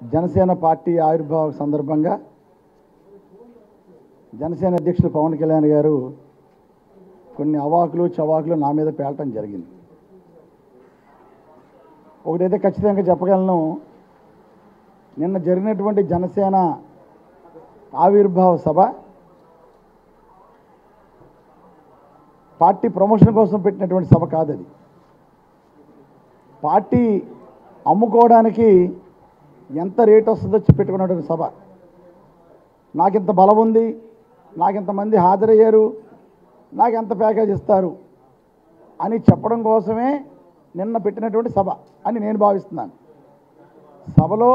Janasena party ఆవిర్భావ సందర్భంగా జనసేన అధ్యక్షులు పవన్ కళ్యాణ్ గారు కొన్ని అవాకులు చవాకులు నా మీద పేలటం జరిగింది ఒకటైతే ఖచ్చితంగా చెప్పగలను నిన్న జరిగినటువంటి జనసేన ఆవిర్భావ సభ పార్టీ ప్రమోషన్ కోసం పెట్టినటువంటి సభ కాదు అది పార్టీ అమ్ముకోవడానికి ఎంత రేట్ వస్తుందో చెప్పి పెట్టుకున్నటువంటి సభ నాకింత బలం ఉంది నాకింతమంది హాజరయ్యారు నాకు ఎంత ప్యాకేజ్ ఇస్తారు అని చెప్పడం కోసమే నిన్న పెట్టినటువంటి సభ అని నేను భావిస్తున్నాను సభలో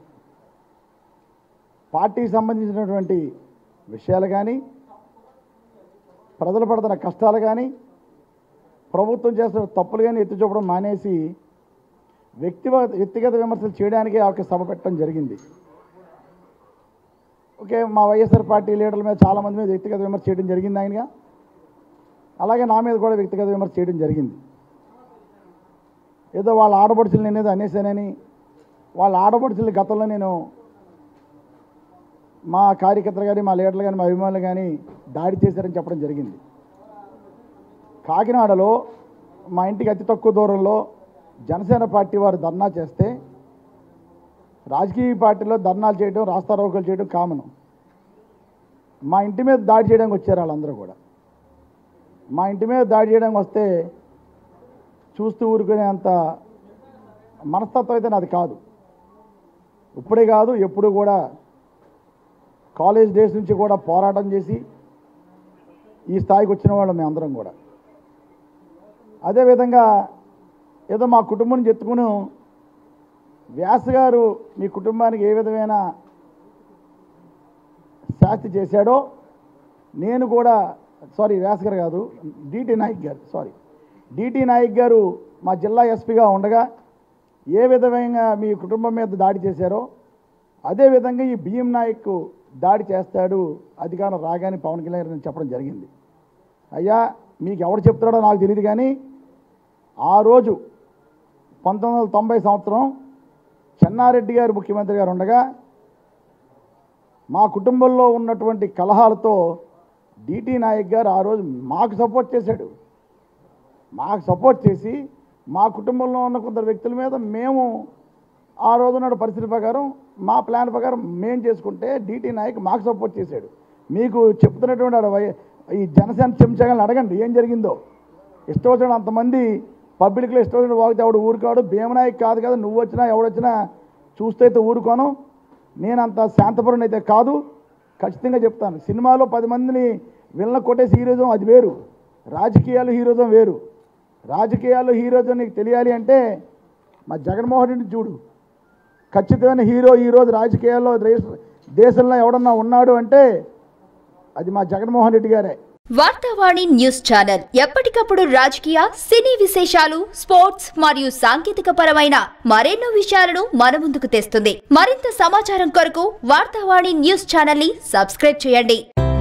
పార్టీకి సంబంధించినటువంటి విషయాలు కానీ ప్రజలు పడుతున్న కష్టాలు కానీ ప్రభుత్వం చేస్తున్న తప్పులు కానీ ఎత్తి చూపడం మానేసి వ్యక్తిగత వ్యక్తిగత విమర్శలు చేయడానికి ఆ యొక్క సభ పెట్టడం జరిగింది ఓకే మా వైఎస్ఆర్ పార్టీ లీడర్ల మీద చాలామంది మీద వ్యక్తిగత విమర్శ చేయడం జరిగింది ఆయనగా అలాగే నా మీద కూడా వ్యక్తిగత విమర్శ చేయడం జరిగింది ఏదో వాళ్ళ ఆడపడుచులు నేను ఏదో అనేసానని వాళ్ళ ఆడపడుచుల గతంలో నేను మా కార్యకర్తలు కానీ మా లీడర్లు కానీ మా అభిమానులు కానీ దాడి చేశారని చెప్పడం జరిగింది కాకినాడలో మా ఇంటికి అతి తక్కువ దూరంలో జనసేన పార్టీ వారు ధర్నా చేస్తే రాజకీయ పార్టీలో ధర్నాలు చేయడం రాస్తారోకలు చేయడం కామన్ మా ఇంటి మీద దాడి చేయడానికి వచ్చారు వాళ్ళందరూ కూడా మా ఇంటి మీద దాడి చేయడానికి వస్తే చూస్తూ ఊరుకునే అంత మనస్తత్వం అయితే నాది కాదు ఇప్పుడే కాదు ఎప్పుడు కూడా కాలేజ్ డేస్ నుంచి కూడా పోరాటం చేసి ఈ స్థాయికి వచ్చిన వాళ్ళం మేమందరం కూడా అదేవిధంగా ఏదో మా కుటుంబం చెప్పుకుని వ్యాస గారు మీ కుటుంబానికి ఏ విధమైన శాస్తి చేశాడో నేను కూడా సారీ వ్యాస్ గారు కాదు డిటి నాయక్ గారు సారీ డిటి నాయక్ గారు మా జిల్లా ఎస్పీగా ఉండగా ఏ విధమైన మీ కుటుంబం మీద దాడి చేశారో అదేవిధంగా ఈ బిఎం నాయక్ దాడి చేస్తాడు అధికారం రాగానే పవన్ కళ్యాణ్ గారు చెప్పడం జరిగింది అయ్యా మీకు ఎవరు చెప్తాడో నాకు తెలియదు కానీ ఆ రోజు పంతొమ్మిది వందల తొంభై సంవత్సరం చెన్నారెడ్డి గారు ముఖ్యమంత్రి గారు ఉండగా మా కుటుంబంలో ఉన్నటువంటి కలహాలతో డిటి నాయక్ గారు ఆ రోజు మాకు సపోర్ట్ చేశాడు మాకు సపోర్ట్ చేసి మా కుటుంబంలో ఉన్న కొందరు వ్యక్తుల మీద మేము ఆ రోజున్న పరిస్థితి ప్రకారం మా ప్లాన్ ప్రకారం మేము చేసుకుంటే డిటి నాయక్ మాకు సపోర్ట్ చేశాడు మీకు చెప్తున్నటువంటి ఆడ వై- ఈ జనసేన చెంచగాలను అడగండి ఏం జరిగిందో ఇష్టం వచ్చిన అంతమంది పబ్లిక్లో ఇష్టం వచ్చిన వాగితే ఎవడు ఊరుకోడు భీమనాయక్ కాదు కదా నువ్వు వచ్చినా ఎవడొచ్చినా చూస్తే అయితే ఊరుకోను నేను అంత శాంతపురం అయితే కాదు ఖచ్చితంగా చెప్తాను సినిమాలో పది మందిని విలన కొట్టేసి హీరోజం అది వేరు రాజకీయాలు హీరోజం వేరు రాజకీయాల్లో హీరోజం నీకు తెలియాలి అంటే మా జగన్మోహన్ రెడ్డి చూడు ఖచ్చితమైన హీరో ఈరోజు రాజకీయాల్లో దేశ- దేశంలో ఎవడన్నా ఉన్నాడు అంటే అది మా జగన్మోహన్ రెడ్డి గారే వార్తావాణి న్యూస్ ఛానల్ ఎప్పటికప్పుడు రాజకీయ సినీ విశేషాలు స్పోర్ట్స్ మరియు సాంకేతిక పరమైన మరెన్నో విషయాలను మన ముందుకు తెస్తుంది మరింత సమాచారం కొరకు వార్తావాణి న్యూస్ ఛానల్ ని సబ్స్క్రైబ్ చేయండి